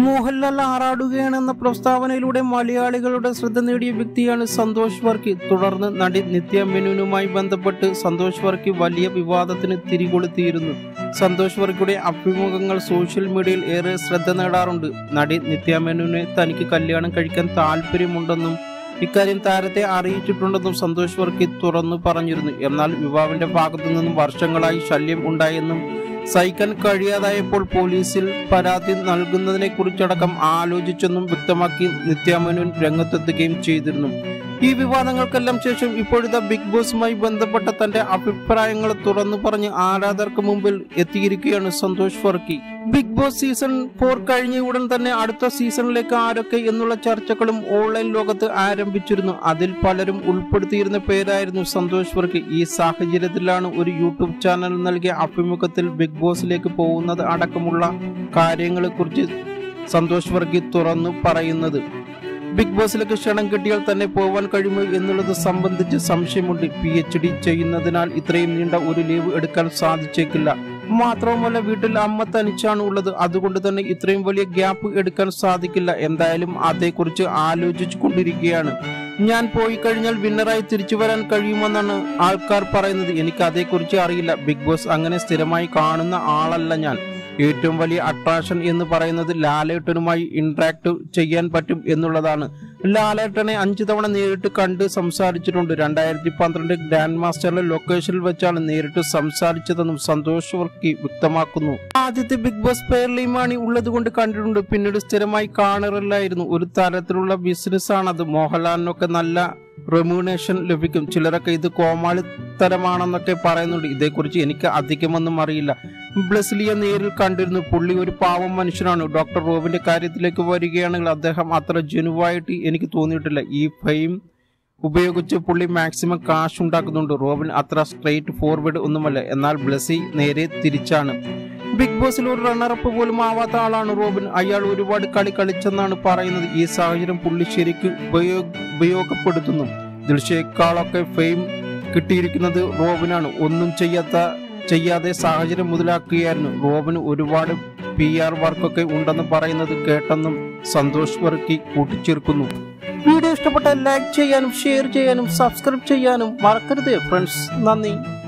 മോഹൻലാൽ ആറാടുകയാണെന്ന പ്രസ്താവനയിലൂടെ മലയാളികളുടെ ശ്രദ്ധ നേടിയ വ്യക്തിയാണ് സന്തോഷ് വർക്കി തുടർന്ന് നടി നിത്യ മെനുനുമായി ബന്ധപ്പെട്ട് സന്തോഷ് വർക്കി വലിയ വിവാദത്തിന് തിരികൊളുത്തിയിരുന്നു സന്തോഷ് വർക്കിയുടെ അഭിമുഖങ്ങൾ സോഷ്യൽ മീഡിയയിൽ ഏറെ ശ്രദ്ധ നേടാറുണ്ട് നടി നിത്യ മെനുവിനെ തനിക്ക് കല്യാണം കഴിക്കാൻ താല്പര്യമുണ്ടെന്നും ഇക്കാര്യം താരത്തെ അറിയിച്ചിട്ടുണ്ടെന്നും സന്തോഷ് വർക്കി തുറന്നു പറഞ്ഞിരുന്നു എന്നാൽ യുവാവിന്റെ ഭാഗത്തു നിന്നും വർഷങ്ങളായി ശല്യം ഉണ്ടായെന്നും സഹിക്കാൻ കഴിയാതായപ്പോൾ പോലീസിൽ പരാതി നൽകുന്നതിനെ കുറിച്ചടക്കം ആലോചിച്ചെന്നും വ്യക്തമാക്കി നിത്യാമനുൻ രംഗത്തെത്തുകയും ചെയ്തിരുന്നു ഈ വിവാദങ്ങൾക്കെല്ലാം ശേഷം ഇപ്പോഴത്തെ ബിഗ് ബോസുമായി ബന്ധപ്പെട്ട തന്റെ അഭിപ്രായങ്ങൾ തുറന്നു പറഞ്ഞ് ആരാധകർക്ക് മുമ്പിൽ എത്തിയിരിക്കുകയാണ് Santhosh Varkey Big Boss season four കഴിഞ്ഞ ഉടൻ തന്നെ അടുത്ത സീസണിലേക്ക് ആരൊക്കെ എന്നുള്ള ചർച്ചകളും ഓൺലൈൻ ലോകത്ത് ആരംഭിച്ചിരുന്നു അതിൽ പലരും ഉൾപ്പെടുത്തിയിരുന്ന പേരായിരുന്നു സന്തോഷ് വർക്കി ഈ സാഹചര്യത്തിലാണ് ഒരു യൂട്യൂബ് ചാനൽ നൽകിയ അഭിമുഖത്തിൽ ബിഗ് ബോസിലേക്ക് പോകുന്നത് അടക്കമുള്ള കാര്യങ്ങളെക്കുറിച്ച് സന്തോഷ് വർക്കി തുറന്നു പറയുന്നത് ബിഗ് ബോസിലേക്ക് ക്ഷണം കിട്ടിയാൽ തന്നെ പോവാൻ കഴിയുമോ എന്നുള്ളത് സംബന്ധിച്ച് സംശയമുണ്ട് പി എച്ച് ഡി ചെയ്യുന്നതിനാൽ ഇത്രയും നീണ്ട ഒരു ലീവ് എടുക്കാൻ സാധിച്ചേക്കില്ല മാത്രവുമല്ല വീട്ടിൽ അമ്മ തനിച്ചാണ് ഉള്ളത് അതുകൊണ്ട് തന്നെ ഇത്രയും വലിയ ഗ്യാപ്പ് എടുക്കാൻ സാധിക്കില്ല എന്തായാലും അതേക്കുറിച്ച് ആലോചിച്ചു കൊണ്ടിരിക്കുകയാണ് ഞാൻ പോയി കഴിഞ്ഞാൽ വിന്നറായി തിരിച്ചു വരാൻ കഴിയുമെന്നാണ് ആൾക്കാർ പറയുന്നത് എനിക്ക് അതേക്കുറിച്ച് അറിയില്ല ബിഗ് ബോസ് അങ്ങനെ സ്ഥിരമായി കാണുന്ന ആളല്ല ഞാൻ ഏറ്റവും വലിയ അട്രാക്ഷൻ എന്ന് പറയുന്നത് ലാലേട്ടനുമായി ഇന്ററാക്ട് ചെയ്യാൻ പറ്റും എന്നുള്ളതാണ് ലാലേട്ടനെ അഞ്ചു തവണ നേരിട്ട് കണ്ട് സംസാരിച്ചിട്ടുണ്ട് രണ്ടായിരത്തി പന്ത്രണ്ട് ഗ്രാൻഡ് മാസ്റ്ററിലെ ലൊക്കേഷനിൽ വെച്ചാണ് നേരിട്ട് സംസാരിച്ചതെന്നും സന്തോഷ് വർക്കി വ്യക്തമാക്കുന്നു ആദ്യത്തെ ബിഗ് ബോസ് പേർലിമാണി ഉള്ളത് കൊണ്ട് കണ്ടിട്ടുണ്ട് പിന്നീട് സ്ഥിരമായി കാണാറില്ലായിരുന്നു ഒരു തരത്തിലുള്ള ബിസിനസ് ആണത് മോഹൻലാലിനൊക്കെ നല്ല റെമ്യൂണേഷൻ ലഭിക്കും ചിലരൊക്കെ ഇത് കോമാളിത്തരമാണെന്നൊക്കെ പറയുന്നുണ്ട് ഇതേക്കുറിച്ച് എനിക്ക് അധികമൊന്നും അറിയില്ല ബ്ലസ്ലിയെ നേരിൽ കണ്ടിരുന്നു പുള്ളി ഒരു പാവം മനുഷ്യനാണ് ഡോക്ടർ റോബിന്റെ കാര്യത്തിലേക്ക് വരികയാണെങ്കിൽ അദ്ദേഹം അത്ര ജനുവായിട്ട് എനിക്ക് തോന്നിയിട്ടില്ല ഈ ഫെയിം ഉപയോഗിച്ച് പുള്ളി മാക്സിമം കാശ് ഉണ്ടാക്കുന്നുണ്ട് റോബിൻ അത്ര സ്ട്രെയിറ്റ് ഫോർവേഡ് ഒന്നുമല്ല എന്നാൽ ബ്ലസി നേരെ തിരിച്ചാണ് ബിഗ് ബോസിൽ ഒരു റണ്ണറപ്പ് പോലും ആവാത്ത ആളാണ് റോബിൻ അയാൾ ഒരുപാട് കളി കളിച്ചെന്നാണ് പറയുന്നത് ഈ സാഹചര്യം പുള്ളി ശരിക്കും ഉപയോഗ ഉപയോഗപ്പെടുത്തുന്നു ദിൽഷയേക്കാളൊക്കെ ഫെയിം കിട്ടിയിരിക്കുന്നത് റോബിനാണ് ഒന്നും ചെയ്യാത്ത ചെയ്യാതെ സാഹചര്യം മുതലാക്കുകയായിരുന്നു റോബിന് ഒരുപാട് പി ആർ വർക്കൊക്കെ ഉണ്ടെന്ന് പറയുന്നത് കേട്ടെന്നും സന്തോഷ് വർക്കി കൂട്ടിച്ചേർക്കുന്നു വീഡിയോ ഇഷ്ടപ്പെട്ടാൽ ലൈക്ക് ചെയ്യാനും ഷെയർ ചെയ്യാനും സബ്സ്ക്രൈബ് ചെയ്യാനും മറക്കരുത് ഫ്രണ്ട്സ് നന്ദി